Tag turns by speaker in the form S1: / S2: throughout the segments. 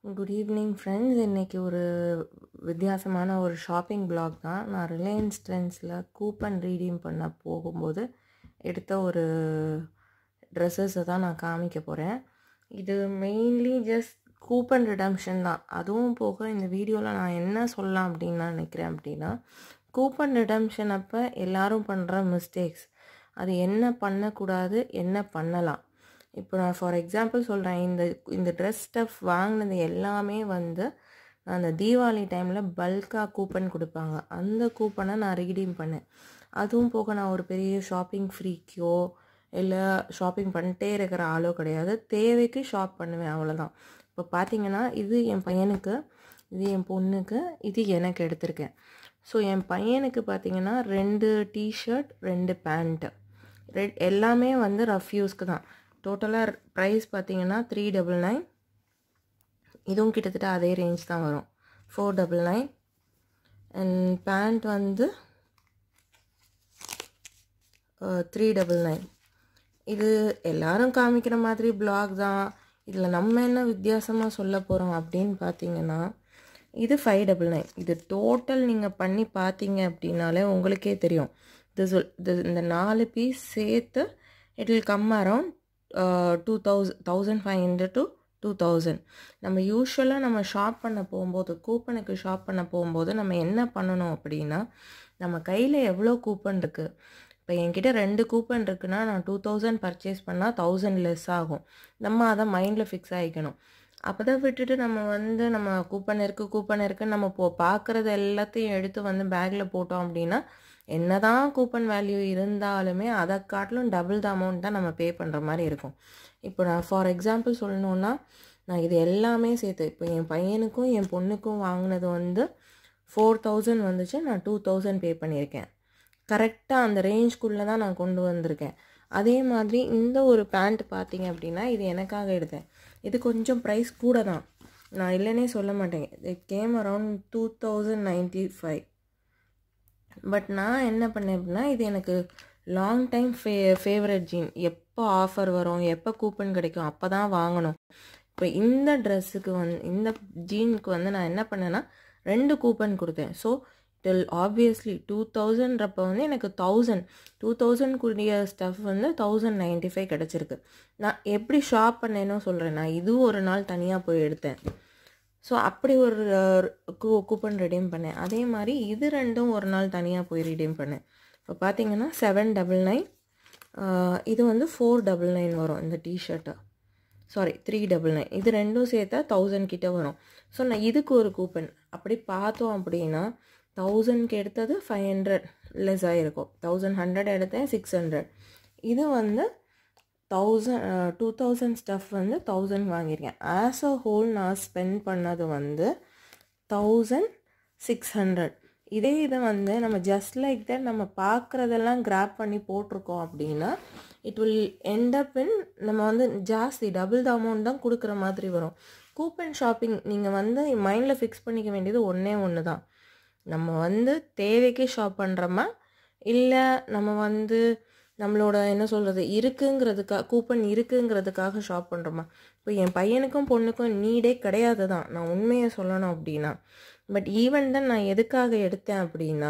S1: good evening friends இன்றைக்கி ஒரு வித்தியாசமான ஒரு ஷாப்பிங் பிளாக் தான் நான் ரிலையன்ஸ் ட்ரெண்ட்ஸில் கூப்பன் ரீடீம் பண்ண போகும்போது எடுத்த ஒரு ட்ரெஸ்ஸஸை தான் நான் காமிக்க போகிறேன் இது மெயின்லி ஜஸ்ட் கூப்பன் ரிடம்ஷன் தான் அதுவும் போக இந்த வீடியோவில் நான் என்ன சொல்லலாம் அப்படின்னு நான் நினைக்கிறேன் அப்படின்னா கூப்பன் ரிடம்ஷன் அப்போ எல்லாரும் பண்ணுற மிஸ்டேக்ஸ் அது என்ன பண்ணக்கூடாது என்ன பண்ணலாம் இப்போ நான் ஃபார் எக்ஸாம்பிள் சொல்கிறேன் இந்த இந்த ட்ரெஸ் ஸ்டஃப் வாங்கினது எல்லாமே வந்து நான் அந்த தீபாவளி டைமில் பல்காக கூப்பன் கொடுப்பாங்க அந்த கூப்பனை நான் ரீடீம் பண்ணேன் அதுவும் போக நான் ஒரு பெரிய ஷாப்பிங் ஃப்ரீக்கோ இல்லை ஷாப்பிங் பண்ணிட்டே இருக்கிற ஆளோ கிடையாது தேவைக்கு ஷாப் பண்ணுவேன் அவ்வளோதான் இப்போ பார்த்தீங்கன்னா இது என் பையனுக்கு இது என் பொண்ணுக்கு இது எனக்கு எடுத்திருக்கேன் ஸோ என் பையனுக்கு பார்த்தீங்கன்னா ரெண்டு டிஷர்ட் ரெண்டு பேண்ட்டு ரெட் எல்லாமே வந்து ரஃப் யூஸ்க்கு தான் டோட்டலாக ப்ரைஸ் பார்த்தீங்கன்னா த்ரீ டபுள் நைன் இதுவும் கிட்டத்தட்ட அதே ரேஞ்ச் தான் வரும் four double nine and pant வந்து த்ரீ டபுள் நைன் இது எல்லாரும் காமிக்கிற மாதிரி பிளாக் தான் இதில் நம்ம என்ன வித்தியாசமாக சொல்ல போகிறோம் அப்படின்னு பார்த்தீங்கன்னா இது ஃபைவ் டபுள் நைன் இது டோட்டல் நீங்கள் பண்ணி பார்த்தீங்க அப்படின்னாலே உங்களுக்கே தெரியும் இது சொல் இது இந்த நாலு பீஸ் சேர்த்து it will come around two thousand thousand five hundred to two thousand நம்ம யூஸ்வலாக நம்ம ஷாப் பண்ண போகும்போது கூப்பனுக்கு ஷாப் பண்ண போகும்போது நம்ம என்ன பண்ணணும் அப்படின்னா நம்ம கையில் எவ்வளோ கூப்பன் இருக்குது இப்போ என்கிட்ட ரெண்டு கூப்பன் இருக்குன்னா நான் டூ தௌசண்ட் பர்ச்சேஸ் பண்ணால் தௌசண்ட் லெஸ் ஆகும் நம்ம அதை மைண்டில் ஃபிக்ஸ் ஆகிக்கணும் அப்போ தான் விட்டுட்டு நம்ம வந்து நம்ம கூப்பன் இருக்குது கூப்பன் இருக்குன்னு நம்ம போ பார்க்குறது எல்லாத்தையும் எடுத்து வந்து பேக்கில் போட்டோம் அப்படின்னா என்ன தான் கூப்பன் வேல்யூ இருந்தாலுமே அதை காட்டிலும் டபுள் த அமௌண்ட் தான் நம்ம பே பண்ணுற மாதிரி இருக்கும் இப்போ நான் ஃபார் எக்ஸாம்பிள் சொல்லணுன்னா நான் இது எல்லாமே சேர்த்து இப்போ என் பையனுக்கும் என் பொண்ணுக்கும் வாங்கினது வந்து ஃபோர் தௌசண்ட் வந்துச்சு நான் டூ தௌசண்ட் பே பண்ணியிருக்கேன் கரெக்டாக அந்த ரேஞ்ச்குள்ளே தான் நான் கொண்டு வந்திருக்கேன் அதே மாதிரி இந்த ஒரு பேண்ட் பார்த்தீங்க அப்படின்னா இது எனக்காக எடுத்தேன் இது கொஞ்சம் ப்ரைஸ் கூட தான் நான் இல்லைன்னே சொல்ல மாட்டேன் it came around two thousand ninety five but நான் என்ன பண்ணேன் அப்படின்னா இது எனக்கு லாங் டைம் ஃபே ஃபேவரட் ஜீன் எப்போ ஆஃபர் வரும் எப்போ கூப்பன் கிடைக்கும் அப்போ தான் வாங்கணும் இப்போ இந்த ட்ரெஸ்ஸுக்கு வந்து இந்த ஜீனுக்கு வந்து நான் என்ன பண்ணேன்னா ரெண்டு கூப்பன் கொடுத்தேன் ஸோ டில் ஆப்வியஸ்லி டூ தௌசண்ட்றப்போ வந்து எனக்கு தௌசண்ட் டூ தௌசண்ட் கூடிய ஸ்டஃப் வந்து தௌசண்ட் நைன்ட்டி ஃபைவ் கிடச்சிருக்கு நான் எப்படி ஷாப் பண்ணேனோ சொல்கிறேன் நான் இதுவும் ஒரு நாள் தனியாக போய் எடுத்தேன் ஸோ அப்படி ஒரு கூ கூப்பன் ரெடீம் பண்ணேன் அதே மாதிரி இது ரெண்டும் ஒரு நாள் தனியாக போய் ரிடீம் பண்ணேன் இப்போ பார்த்தீங்கன்னா செவன் டபுள் நைன் இது வந்து ஃபோர் டபுள் நைன் வரும் இந்த T-shirt sorry three double nine இது ரெண்டும் சேர்த்தா தௌசண்ட் கிட்ட வரும் ஸோ நான் இதுக்கு ஒரு கூப்பன் அப்படி பார்த்தோம் அப்படின்னா தௌசண்ட்க்கு எடுத்தது ஃபைவ் ஹண்ட்ரட் லெஸ் ஆகிருக்கும் தௌசண்ட் ஹண்ட்ரட் எடுத்தேன் சிக்ஸ் ஹண்ட்ரட் இது வந்து தௌசண்ட் டூ தௌசண்ட் ஸ்டஃப் வந்து தௌசண்ட் வாங்கியிருக்கேன் ஆஸ் அ ஹோல் நான் ஸ்பெண்ட் பண்ணது வந்து தௌசண்ட் சிக்ஸ் ஹண்ட்ரட் இதே இதை வந்து நம்ம ஜஸ்ட் லைக் தட் நம்ம பார்க்குறதெல்லாம் கிராப் பண்ணி போட்டிருக்கோம் அப்படின்னா it will end up in நம்ம வந்து ஜாஸ்தி டபுள் த அமௌண்ட் தான் கொடுக்குற மாதிரி வரும் கூப்பன் ஷாப்பிங் நீங்கள் வந்து மைண்டில் ஃபிக்ஸ் பண்ணிக்க வேண்டியது ஒன்றே ஒன்று தான் நம்ம வந்து தேவைக்கு ஷாப் பண்ணுறோமா இல்லை நம்ம வந்து நம்மளோட என்ன சொல்கிறது இருக்குங்கிறதுக்காக கூப்பன் இருக்குங்கிறதுக்காக ஷாப் பண்ணுறோமா இப்போ என் பையனுக்கும் பொண்ணுக்கும் நீடே கிடையாது தான் நான் உண்மையை சொல்லணும் அப்படின்னா பட் ஈவன் தான் நான் எதுக்காக எடுத்தேன் அப்படின்னா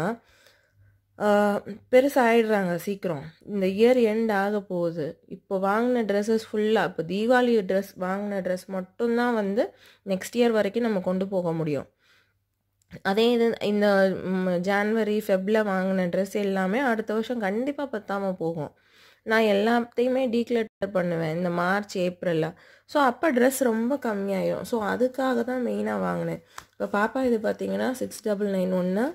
S1: பெருசாகிடுறாங்க சீக்கிரம் இந்த இயர் எண்ட் ஆக போகுது இப்போ வாங்கின ட்ரெஸ்ஸஸ் ஃபுல்லாக இப்போ தீபாவளி ட்ரெஸ் வாங்கின ட்ரெஸ் மட்டும்தான் வந்து நெக்ஸ்ட் இயர் வரைக்கும் நம்ம கொண்டு போக முடியும் அதே இது இந்த ஜான்வரி ஃபெப்பில் வாங்கின ட்ரெஸ் எல்லாமே அடுத்த வருஷம் கண்டிப்பாக பத்தாமல் போகும் நான் எல்லாத்தையுமே டீக்ளட்டர் பண்ணுவேன் இந்த மார்ச் ஏப்ரலில் ஸோ அப்போ ட்ரெஸ் ரொம்ப கம்மியாயிடும் ஸோ அதுக்காக தான் மெயினாக வாங்கினேன் இப்போ பாப்பா இது பார்த்தீங்கன்னா சிக்ஸ் டபுள் நைன் ஒன்று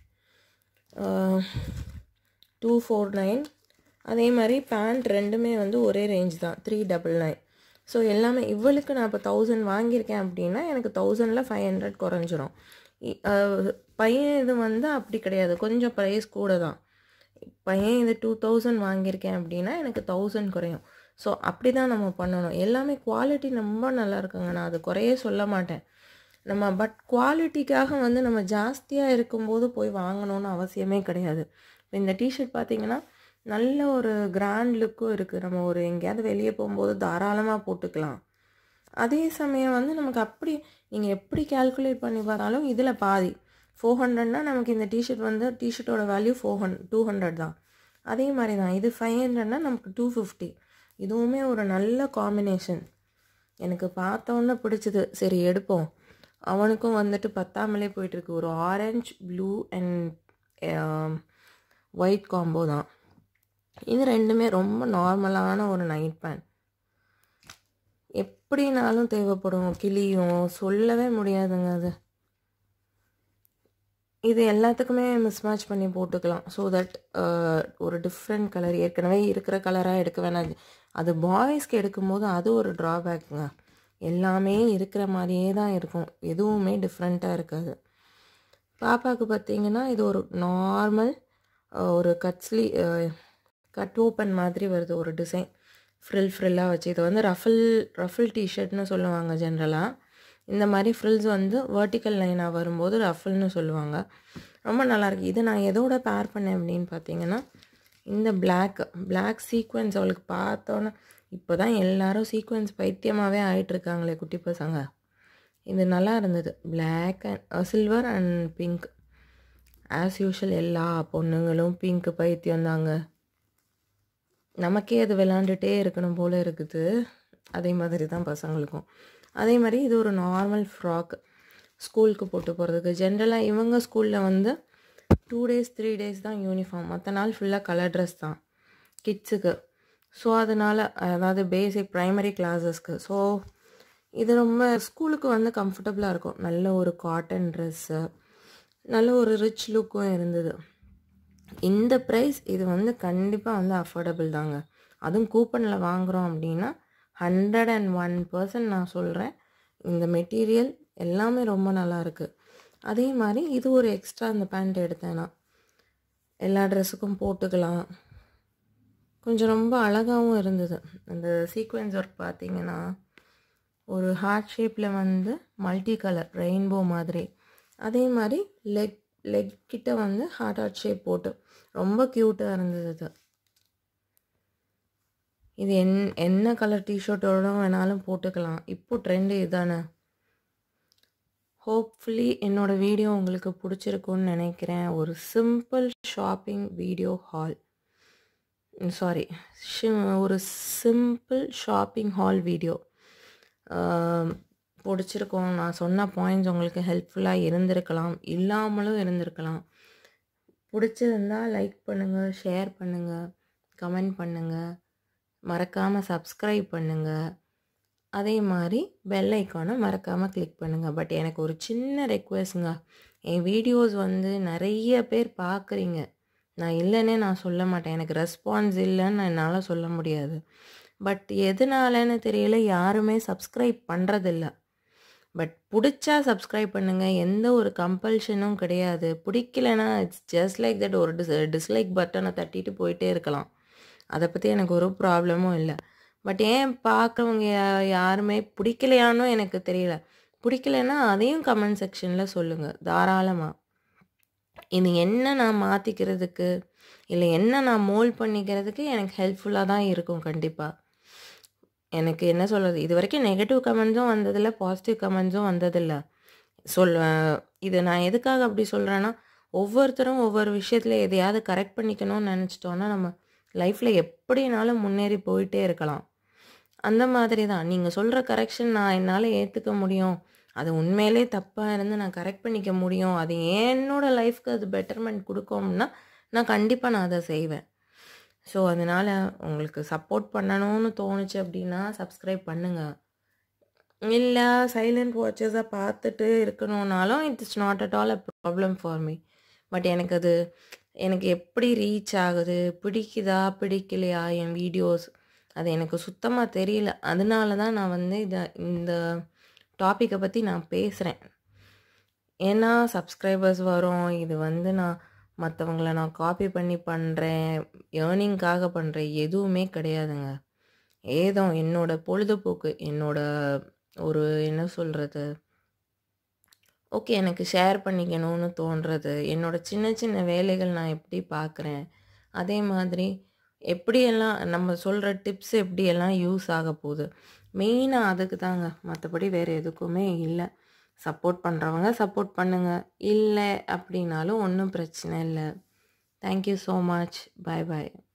S1: டூ ஃபோர் நைன் அதே மாதிரி பேண்ட் ரெண்டுமே வந்து ஒரே ரேஞ்ச் தான் த்ரீ டபுள் நைன் ஸோ எல்லாமே இவளுக்கு நான் இப்போ தௌசண்ட் வாங்கியிருக்கேன் அப்படின்னா எனக்கு தௌசண்டில் ஃபைவ் ஹண்ட்ரட் குறைஞ்சிரும் பையன் இது வந்து அப்படி கிடையாது கொஞ்சம் ப்ரைஸ் கூட தான் பையன் இது டூ தௌசண்ட் வாங்கியிருக்கேன் அப்படின்னா எனக்கு தௌசண்ட் குறையும் ஸோ அப்படி தான் நம்ம பண்ணணும் எல்லாமே குவாலிட்டி ரொம்ப நல்லா இருக்குங்க நான் அது குறையே சொல்ல மாட்டேன் நம்ம பட் குவாலிட்டிக்காக வந்து நம்ம ஜாஸ்தியாக இருக்கும்போது போய் வாங்கணும்னு அவசியமே கிடையாது இப்போ இந்த டிஷர்ட் பார்த்திங்கன்னா நல்ல ஒரு கிராண்ட் லுக்கும் இருக்குது நம்ம ஒரு எங்கேயாவது வெளியே போகும்போது தாராளமாக போட்டுக்கலாம் அதே சமயம் வந்து நமக்கு அப்படி நீங்கள் எப்படி கால்குலேட் பண்ணி பார்த்தாலும் இதில் பாதி ஃபோர் ஹண்ட்ரட்னா நமக்கு இந்த டிஷர்ட் வந்து டிஷர்ட்டோட வேல்யூ ஃபோர் ஹண்ட் டூ ஹண்ட்ரட் தான் அதே மாதிரி தான் இது ஃபைவ் ஹண்ட்ரட்னா நமக்கு டூ ஃபிஃப்டி இதுவுமே ஒரு நல்ல காம்பினேஷன் எனக்கு பார்த்தோன்னே பிடிச்சது சரி எடுப்போம் அவனுக்கும் வந்துட்டு பத்தாமலே போயிட்டுருக்கு ஒரு orange blue and white combo தான் இது ரெண்டுமே ரொம்ப நார்மலான ஒரு நைட் பேண்ட் எப்படினாலும் தேவைப்படும் கிளியும் சொல்லவே முடியாதுங்க அது இது எல்லாத்துக்குமே மிஸ் மேட்ச் பண்ணி போட்டுக்கலாம் ஸோ தட் ஒரு டிஃப்ரெண்ட் கலர் ஏற்கனவே இருக்கிற கலராக எடுக்க வேணாம் அது பாய்ஸ்க்கு எடுக்கும்போது அது ஒரு ட்ராபேக்குங்க எல்லாமே இருக்கிற மாதிரியே தான் இருக்கும் எதுவுமே டிஃப்ரெண்ட்டாக இருக்காது பாப்பாவுக்கு பார்த்தீங்கன்னா இது ஒரு நார்மல் ஒரு கட்ஸ்லி கட் ஓப்பன் மாதிரி வருது ஒரு டிசைன் ஃப்ரில் ஃப்ரில்லாக வச்சு இது வந்து ரஃபில் ரஃபில் டிஷர்ட்னு சொல்லுவாங்க ஜென்ரலாக இந்த மாதிரி ஃப்ரில்ஸ் வந்து வேர்ட்டிக்கல் லைனாக வரும்போது ரஃபில்னு சொல்லுவாங்க ரொம்ப நல்லாயிருக்கு இது நான் எதோட பேர் பண்ணேன் அப்படின்னு பார்த்தீங்கன்னா இந்த பிளாக் பிளாக் சீக்வன்ஸ் அவளுக்கு பார்த்தோன்னே இப்போ தான் எல்லாரும் சீக்வன்ஸ் பைத்தியமாகவே ஆகிட்டுருக்காங்களே குட்டி பசங்க இது நல்லா இருந்தது black and silver and pink as usual எல்லா பொண்ணுங்களும் பிங்க் பைத்தியம் தாங்க நமக்கே அது விளாண்டுட்டே இருக்கணும் போல் இருக்குது அதே மாதிரி தான் பசங்களுக்கும் அதே மாதிரி இது ஒரு நார்மல் ஃப்ராக் ஸ்கூலுக்கு போட்டு போகிறதுக்கு ஜென்ரலாக இவங்க ஸ்கூலில் வந்து டூ டேஸ் த்ரீ டேஸ் தான் யூனிஃபார்ம் மற்ற நாள் ஃபுல்லாக கலர் ட்ரெஸ் தான் கிட்ஸுக்கு ஸோ அதனால் அதாவது பேசிக் ப்ரைமரி கிளாஸஸ்க்கு ஸோ இது ரொம்ப ஸ்கூலுக்கு வந்து கம்ஃபர்டபுளாக இருக்கும் நல்ல ஒரு காட்டன் ட்ரெஸ்ஸு நல்ல ஒரு ரிச் லுக்கும் இருந்தது இந்த ப்ரைஸ் இது வந்து கண்டிப்பாக வந்து அஃபோர்டபுள் தாங்க அதுவும் கூப்பனில் வாங்குகிறோம் அப்படின்னா ஹண்ட்ரட் அண்ட் ஒன் பர்சன்ட் நான் சொல்கிறேன் இந்த மெட்டீரியல் எல்லாமே ரொம்ப நல்லா இருக்குது அதே மாதிரி இது ஒரு எக்ஸ்ட்ரா இந்த பேண்ட் எடுத்தேன்னா எல்லா ட்ரெஸ்ஸுக்கும் போட்டுக்கலாம் கொஞ்சம் ரொம்ப அழகாகவும் இருந்தது அந்த சீக்வென்ஸ் ஒர்க் பார்த்தீங்கன்னா ஒரு ஹார்ட் ஷேப்பில் வந்து மல்டி கலர் ரெயின்போ மாதிரி அதே மாதிரி லெக் லெக் கிட்ட வந்து ஹார்ட் ஹார்ட் ஷேப் போட்டு ரொம்ப க்யூட்டாக இருந்தது இது இது என் என்ன கலர் டிஷர்ட்டோட வேணாலும் போட்டுக்கலாம் இப்போ ட்ரெண்டு இதுதானே ஹோப்ஃபுல்லி என்னோடய வீடியோ உங்களுக்கு பிடிச்சிருக்குன்னு நினைக்கிறேன் ஒரு simple shopping video haul sorry ஒரு சிம்பிள் ஷாப்பிங் ஹால் வீடியோ பிடிச்சிருக்கோம் நான் சொன்ன பாயிண்ட்ஸ் உங்களுக்கு ஹெல்ப்ஃபுல்லாக இருந்திருக்கலாம் இல்லாமலும் இருந்திருக்கலாம் பிடிச்சிருந்தா லைக் பண்ணுங்கள் ஷேர் பண்ணுங்கள் கமெண்ட் பண்ணுங்கள் மறக்காமல் சப்ஸ்கிரைப் பண்ணுங்கள் அதே மாதிரி பெல் ஐக்கானை மறக்காமல் கிளிக் பண்ணுங்கள் பட் எனக்கு ஒரு சின்ன ரெக்வெஸ்ட்டுங்க என் வீடியோஸ் வந்து நிறைய பேர் பார்க்குறீங்க நான் இல்லைன்னே நான் சொல்ல மாட்டேன் எனக்கு ரெஸ்பான்ஸ் இல்லைன்னு என்னால் சொல்ல முடியாது பட் எதனாலன்னு தெரியல யாருமே சப்ஸ்கிரைப் பண்ணுறதில்ல பட் பிடிச்சா சப்ஸ்கிரைப் பண்ணுங்கள் எந்த ஒரு கம்பல்ஷனும் கிடையாது பிடிக்கலனா இட்ஸ் ஜஸ்ட் லைக் தட் ஒரு டிஸ் டிஸ்லைக் பட்டனை தட்டிட்டு போயிட்டே இருக்கலாம் அதை பற்றி எனக்கு ஒரு ப்ராப்ளமும் இல்லை பட் ஏன் பார்க்குறவங்க யாருமே பிடிக்கலையானோ எனக்கு தெரியல பிடிக்கலன்னா அதையும் கமெண்ட் செக்ஷனில் சொல்லுங்கள் தாராளமாக இது என்ன நான் மாற்றிக்கிறதுக்கு இல்லை என்ன நான் மோல்ட் பண்ணிக்கிறதுக்கு எனக்கு ஹெல்ப்ஃபுல்லாக தான் இருக்கும் கண்டிப்பாக எனக்கு என்ன சொல்கிறது இது வரைக்கும் நெகட்டிவ் கமெண்ட்ஸும் வந்ததில்லை பாசிட்டிவ் கமெண்ட்ஸும் வந்ததில்லை சொல்வேன் இது நான் எதுக்காக அப்படி சொல்கிறேன்னா ஒவ்வொருத்தரும் ஒவ்வொரு விஷயத்தில் எதையாவது கரெக்ட் பண்ணிக்கணும்னு நினச்சிட்டோன்னா நம்ம லைஃப்பில் எப்படினாலும் முன்னேறி போயிட்டே இருக்கலாம் அந்த மாதிரி தான் நீங்கள் சொல்கிற கரெக்ஷன் நான் என்னால் ஏற்றுக்க முடியும் அது உண்மையிலே தப்பாக இருந்து நான் கரெக்ட் பண்ணிக்க முடியும் அது என்னோடய லைஃப்க்கு அது பெட்டர்மெண்ட் கொடுக்கும்னா நான் கண்டிப்பாக நான் அதை செய்வேன் ஸோ அதனால் உங்களுக்கு சப்போர்ட் பண்ணணும்னு தோணுச்சு அப்படின்னா சப்ஸ்கிரைப் பண்ணுங்கள் இல்லை சைலண்ட் வாட்சஸாக பார்த்துட்டு இருக்கணும்னாலும் it is not at all a problem for me but எனக்கு அது எனக்கு எப்படி ரீச் ஆகுது பிடிக்குதா பிடிக்கலையா என் வீடியோஸ் அது எனக்கு சுத்தமாக தெரியல அதனால தான் நான் வந்து இதை இந்த டாப்பிக்கை பற்றி நான் பேசுகிறேன் ஏன்னா சப்ஸ்கிரைபர்ஸ் வரும் இது வந்து நான் மற்றவங்கள நான் காப்பி பண்ணி பண்ணுறேன் ஏர்னிங்காக பண்ணுறேன் எதுவுமே கிடையாதுங்க ஏதோ என்னோட பொழுதுபோக்கு என்னோட ஒரு என்ன சொல்கிறது ஓகே எனக்கு ஷேர் பண்ணிக்கணும்னு தோன்றது என்னோட சின்ன சின்ன வேலைகள் நான் எப்படி பார்க்குறேன் அதே மாதிரி எப்படியெல்லாம் நம்ம சொல்கிற டிப்ஸ் எப்படியெல்லாம் யூஸ் ஆக போகுது மெயினாக அதுக்கு தாங்க மற்றபடி வேறு எதுக்குமே இல்லை சப்போர்ட் பண்ணுறவங்க சப்போர்ட் பண்ணுங்கள் இல்லை அப்படின்னாலும் ஒன்றும் பிரச்சனை இல்லை தேங்க்யூ ஸோ மச் பாய் பாய்